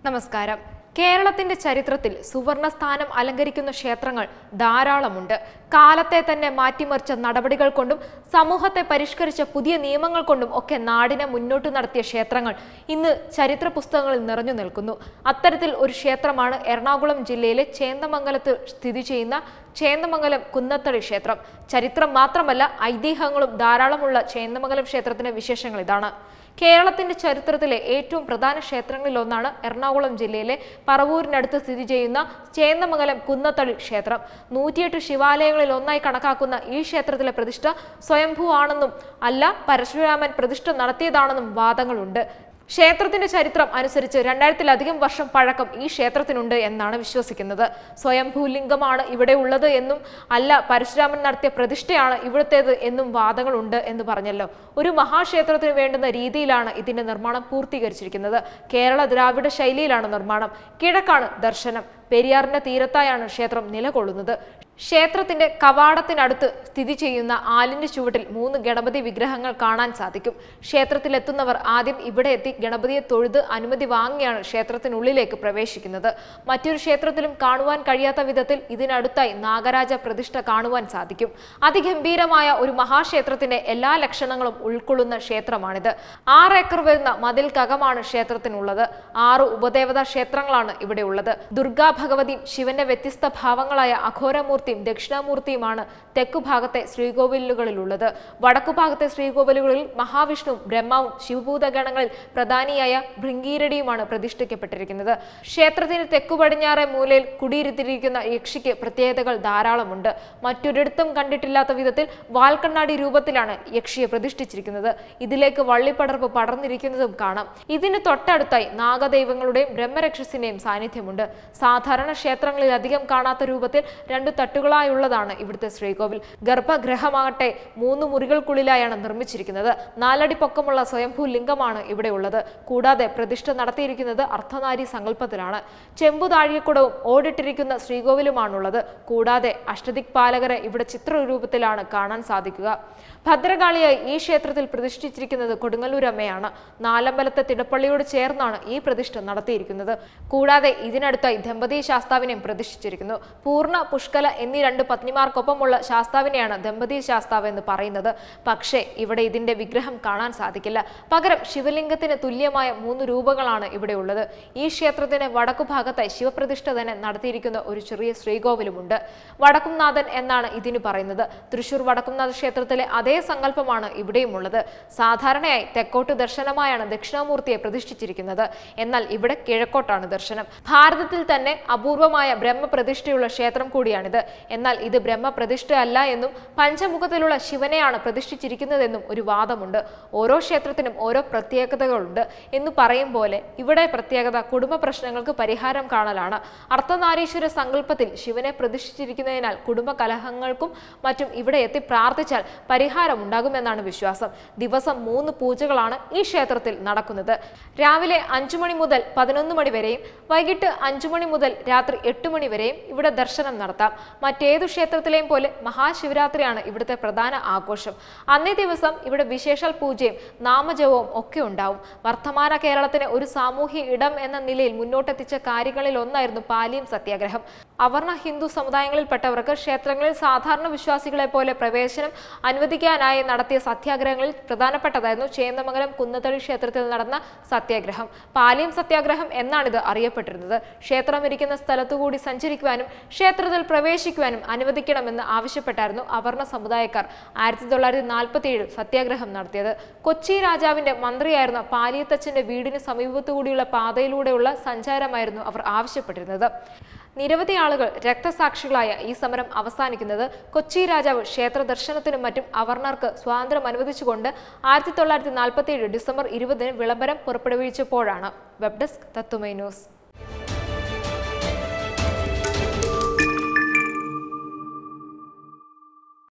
നമസ്കാരം കേരളത്തിന്റെ ചരിത്രത്തിൽ സുവർണ സ്ഥാനം അലങ്കരിക്കുന്ന ക്ഷേത്രങ്ങൾ ധാരാളമുണ്ട് കാലത്തെ തന്നെ മാറ്റിമറിച്ച നടപടികൾ കൊണ്ടും സമൂഹത്തെ പരിഷ്കരിച്ച പുതിയ നിയമങ്ങൾ കൊണ്ടും ഒക്കെ നാടിനെ മുന്നോട്ട് നടത്തിയ ക്ഷേത്രങ്ങൾ ഇന്ന് ചരിത്ര പുസ്തകങ്ങളിൽ നിറഞ്ഞു നിൽക്കുന്നു അത്തരത്തിൽ ഒരു ക്ഷേത്രമാണ് എറണാകുളം ജില്ലയിലെ ചേന്ദമംഗലത്ത് സ്ഥിതി ചെയ്യുന്ന ചേന്ദമംഗലം കുന്നത്തടി ക്ഷേത്രം ചരിത്രം മാത്രമല്ല ഐതിഹ്യങ്ങളും ധാരാളമുള്ള ചേന്ദമംഗലം ക്ഷേത്രത്തിന്റെ വിശേഷങ്ങൾ ഇതാണ് കേരളത്തിന്റെ ചരിത്രത്തിലെ ഏറ്റവും പ്രധാന ക്ഷേത്രങ്ങളിൽ ഒന്നാണ് എറണാകുളം ജില്ലയിലെ പറവൂരിനടുത്ത് സ്ഥിതി ചെയ്യുന്ന ചേന്ദമംഗലം കുന്നത്തളി ക്ഷേത്രം നൂറ്റിയെട്ട് ശിവാലയങ്ങളിൽ ഒന്നായി കണക്കാക്കുന്ന ഈ ക്ഷേത്രത്തിലെ പ്രതിഷ്ഠ സ്വയംഭൂ ആണെന്നും അല്ല പരശുരാമൻ പ്രതിഷ്ഠ നടത്തിയതാണെന്നും വാദങ്ങളുണ്ട് ക്ഷേത്രത്തിന്റെ ചരിത്രം അനുസരിച്ച് രണ്ടായിരത്തിലധികം വർഷം പഴക്കം ഈ ക്ഷേത്രത്തിനുണ്ട് എന്നാണ് വിശ്വസിക്കുന്നത് സ്വയംഭൂലിംഗമാണ് ഇവിടെ ഉള്ളത് എന്നും അല്ല പരശുരാമൻ നടത്തിയ പ്രതിഷ്ഠയാണ് ഇവിടുത്തേത് എന്നും വാദങ്ങളുണ്ട് എന്ന് പറഞ്ഞല്ലോ ഒരു മഹാക്ഷേത്രത്തിന് വേണ്ടുന്ന രീതിയിലാണ് ഇതിന്റെ നിർമ്മാണം പൂർത്തീകരിച്ചിരിക്കുന്നത് കേരള ദ്രാവിഡ ശൈലിയിലാണ് നിർമ്മാണം കിഴക്കാണ് ദർശനം പെരിയാറിന്റെ തീരത്തായാണ് ക്ഷേത്രം നിലകൊള്ളുന്നത് ക്ഷേത്രത്തിന്റെ കവാടത്തിനടുത്ത് സ്ഥിതി ചെയ്യുന്ന ആലിന്റെ ചുവട്ടിൽ മൂന്ന് ഗണപതി വിഗ്രഹങ്ങൾ കാണാൻ സാധിക്കും ക്ഷേത്രത്തിലെത്തുന്നവർ ആദ്യം ഇവിടെ എത്തി ഗണപതിയെ തൊഴുത് അനുമതി വാങ്ങിയാണ് ക്ഷേത്രത്തിനുള്ളിലേക്ക് പ്രവേശിക്കുന്നത് മറ്റൊരു ക്ഷേത്രത്തിലും കാണുവാൻ കഴിയാത്ത വിധത്തിൽ ഇതിനടുത്തായി നാഗരാജ പ്രതിഷ്ഠ കാണുവാൻ സാധിക്കും അതിഗംഭീരമായ ഒരു മഹാക്ഷേത്രത്തിന്റെ എല്ലാ ലക്ഷണങ്ങളും ഉൾക്കൊള്ളുന്ന ക്ഷേത്രമാണിത് ആറ് ഏക്കർ വരുന്ന മതിൽക്കകമാണ് ക്ഷേത്രത്തിനുള്ളത് ആറ് ഉപദേവതാ ക്ഷേത്രങ്ങളാണ് ഇവിടെ ഉള്ളത് ദുർഗാ ഭഗവതിയും ശിവന്റെ വ്യത്യസ്ത ഭാവങ്ങളായ അഘോരമൂർത്തിയും ദക്ഷിണാമൂർത്തിയുമാണ് തെക്കുഭാഗത്തെ ശ്രീകോവിലുകളിലുള്ളത് വടക്കുഭാഗത്തെ ശ്രീകോവിലുകളിൽ മഹാവിഷ്ണു ബ്രഹ്മാവും ശിവഭൂതഗണങ്ങളിൽ പ്രധാനിയായ ഭൃംഗീരടിയുമാണ് പ്രതിഷ്ഠിക്കപ്പെട്ടിരിക്കുന്നത് ക്ഷേത്രത്തിന് തെക്കു പടിഞ്ഞാറെ മൂലയിൽ കുടിയിരുത്തിയിരിക്കുന്ന യക്ഷിക്ക് പ്രത്യേകതകൾ ധാരാളമുണ്ട് മറ്റൊരിടത്തും കണ്ടിട്ടില്ലാത്ത വിധത്തിൽ വാൽക്കണ്ണാടി രൂപത്തിലാണ് യക്ഷിയെ പ്രതിഷ്ഠിച്ചിരിക്കുന്നത് ഇതിലേക്ക് വള്ളിപ്പടർപ്പ് പടർന്നിരിക്കുന്നതും കാണാം ഇതിന് തൊട്ടടുത്തായി നാഗദൈവങ്ങളുടെയും ബ്രഹ്മരക്ഷസിന്റെയും സാന്നിധ്യമുണ്ട് സാധാരണ ക്ഷേത്രങ്ങളിൽ അധികം കാണാത്ത രൂപത്തിൽ രണ്ടു തട്ടുകളായുള്ളതാണ് ഇവിടുത്തെ ശ്രീകോവിൽ ഗർഭഗൃഹമാകട്ടെ മൂന്ന് മുറികൾക്കുള്ളിലായാണ് നിർമ്മിച്ചിരിക്കുന്നത് നാലടി പൊക്കമുള്ള സ്വയംഭൂ ലിംഗമാണ് ഇവിടെ ഉള്ളത് കൂടാതെ പ്രതിഷ്ഠ നടത്തിയിരിക്കുന്നത് അർദ്ധനാരി സങ്കല്പത്തിലാണ് ചെമ്പു താഴികക്കുടവും ഓടിട്ടിരിക്കുന്ന ശ്രീകോവിലുമാണുള്ളത് കൂടാതെ അഷ്ടദിക് പാലകരെ ഇവിടെ ചിത്രരൂപത്തിലാണ് കാണാൻ സാധിക്കുക ഭദ്രകാളിയായി ഈ ക്ഷേത്രത്തിൽ പ്രതിഷ്ഠിച്ചിരിക്കുന്നത് കൊടുങ്ങല്ലൂരമ്മയാണ് നാലമ്പലത്തെ തിടപ്പള്ളിയോട് ചേർന്നാണ് ഈ പ്രതിഷ്ഠ നടത്തിയിരിക്കുന്നത് കൂടാതെ ഇതിനടുത്തായി ദമ്പതി ശാസ്താവിനെയും പ്രതിഷ്ഠിച്ചിരിക്കുന്നു പൂർണ്ണ പുഷ്കല എന്നീ രണ്ട് പത്നിമാർക്കൊപ്പമുള്ള ശാസ്താവിനെയാണ് ദമ്പതി ശാസ്താവ് എന്ന് പറയുന്നത് പക്ഷേ ഇവിടെ ഇതിന്റെ വിഗ്രഹം കാണാൻ സാധിക്കില്ല പകരം ശിവലിംഗത്തിന് തുല്യമായ മൂന്ന് രൂപങ്ങളാണ് ഇവിടെ ഉള്ളത് ഈ ക്ഷേത്രത്തിന് വടക്കു ഭാഗത്തായി ശിവപ്രതിഷ്ഠ തന്നെ നടത്തിയിരിക്കുന്ന ഒരു ചെറിയ ശ്രീകോവിലുമുണ്ട് വടക്കുംനാഥൻ എന്നാണ് ഇതിന് പറയുന്നത് തൃശൂർ വടക്കുംനാഥ ക്ഷേത്രത്തിലെ അതേ സങ്കല്പമാണ് ഇവിടെയുമുള്ളത് സാധാരണയായി തെക്കോട്ട് ദർശനമായാണ് ദക്ഷിണാമൂർത്തിയെ പ്രതിഷ്ഠിച്ചിരിക്കുന്നത് എന്നാൽ ഇവിടെ കിഴക്കോട്ടാണ് ദർശനം ഭാരതത്തിൽ തന്നെ അപൂർവമായ ബ്രഹ്മപ്രതിഷ്ഠയുള്ള ക്ഷേത്രം കൂടിയാണിത് എന്നാൽ ഇത് ബ്രഹ്മപ്രതിഷ്ഠ അല്ല എന്നും പഞ്ചമുഖത്തിലുള്ള ശിവനെയാണ് പ്രതിഷ്ഠിച്ചിരിക്കുന്നതെന്നും ഒരു വാദമുണ്ട് ഓരോ ക്ഷേത്രത്തിനും ഓരോ പ്രത്യേകതകളുണ്ട് എന്ന് പറയും പോലെ ഇവിടെ പ്രത്യേകത കുടുംബ പ്രശ്നങ്ങൾക്ക് പരിഹാരം കാണലാണ് അർദ്ധനാരീശ്വര സങ്കല്പത്തിൽ ശിവനെ പ്രതിഷ്ഠിച്ചിരിക്കുന്നതിനാൽ കുടുംബ കലഹങ്ങൾക്കും മറ്റും ഇവിടെ എത്തി പ്രാർത്ഥിച്ചാൽ പരിഹാരം ഉണ്ടാകുമെന്നാണ് വിശ്വാസം ദിവസം മൂന്ന് പൂജകളാണ് ഈ ക്ഷേത്രത്തിൽ നടക്കുന്നത് രാവിലെ അഞ്ചു മണി മുതൽ പതിനൊന്ന് മണി വരെയും വൈകിട്ട് അഞ്ചു മണി മുതൽ രാത്രി എട്ട് മണി വരെയും ഇവിടെ ദർശനം നടത്താം മറ്റേതു ക്ഷേത്രത്തിലെയും പോലെ മഹാശിവരാത്രിയാണ് ഇവിടുത്തെ പ്രധാന ആഘോഷം അന്നേ ദിവസം ഇവിടെ വിശേഷാൽ പൂജയും നാമജപവും ഒക്കെ ഉണ്ടാവും വർത്തമാന കേരളത്തിന് ഒരു സാമൂഹ്യ ഇടം എന്ന നിലയിൽ മുന്നോട്ടെത്തിച്ച കാര്യങ്ങളിൽ ഒന്നായിരുന്നു പാലിയം സത്യാഗ്രഹം അവർണ ഹിന്ദു സമുദായങ്ങളിൽപ്പെട്ടവർക്ക് ക്ഷേത്രങ്ങളിൽ സാധാരണ വിശ്വാസികളെ പോലെ പ്രവേശനം അനുവദിക്കാനായി നടത്തിയ സത്യാഗ്രഹങ്ങളിൽ പ്രധാനപ്പെട്ടതായിരുന്നു ചേന്ദമംഗലം കുന്നത്തടി ക്ഷേത്രത്തിൽ നടന്ന സത്യാഗ്രഹം പാലിയം സത്യാഗ്രഹം എന്നാണിത് അറിയപ്പെട്ടിരുന്നത് ക്ഷേത്രം ഇരിക്കുന്ന സ്ഥലത്തുകൂടി സഞ്ചരിക്കുവാനും ക്ഷേത്രത്തിൽ പ്രവേശിക്കുവാനും അനുവദിക്കണമെന്ന് ആവശ്യപ്പെട്ടായിരുന്നു അവർണ സമുദായക്കാർ ആയിരത്തി തൊള്ളായിരത്തി നാൽപ്പത്തി ഏഴിൽ സത്യാഗ്രഹം നടത്തിയത് കൊച്ചി രാജാവിന്റെ മന്ത്രിയായിരുന്ന പാലിയത്തച്ഛന്റെ വീടിന് സമീപത്തുകൂടിയുള്ള പാതയിലൂടെയുള്ള സഞ്ചാരമായിരുന്നു അവർ ആവശ്യപ്പെട്ടിരുന്നത് നിരവധി ആളുകൾ രക്തസാക്ഷികളായ ഈ സമരം അവസാനിക്കുന്നത് കൊച്ചി രാജാവ് ക്ഷേത്ര ദർശനത്തിനും മറ്റും അവർണർക്ക് സ്വാതന്ത്ര്യം അനുവദിച്ചുകൊണ്ട് ആയിരത്തി തൊള്ളായിരത്തി നാൽപ്പത്തി ഏഴ് ഡിസംബർ ഇരുപതിന് വിളംബരം പുറപ്പെടുവിച്ചപ്പോഴാണ് വെബ് ഡെസ്ക് തത്തുമൈ ന്യൂസ്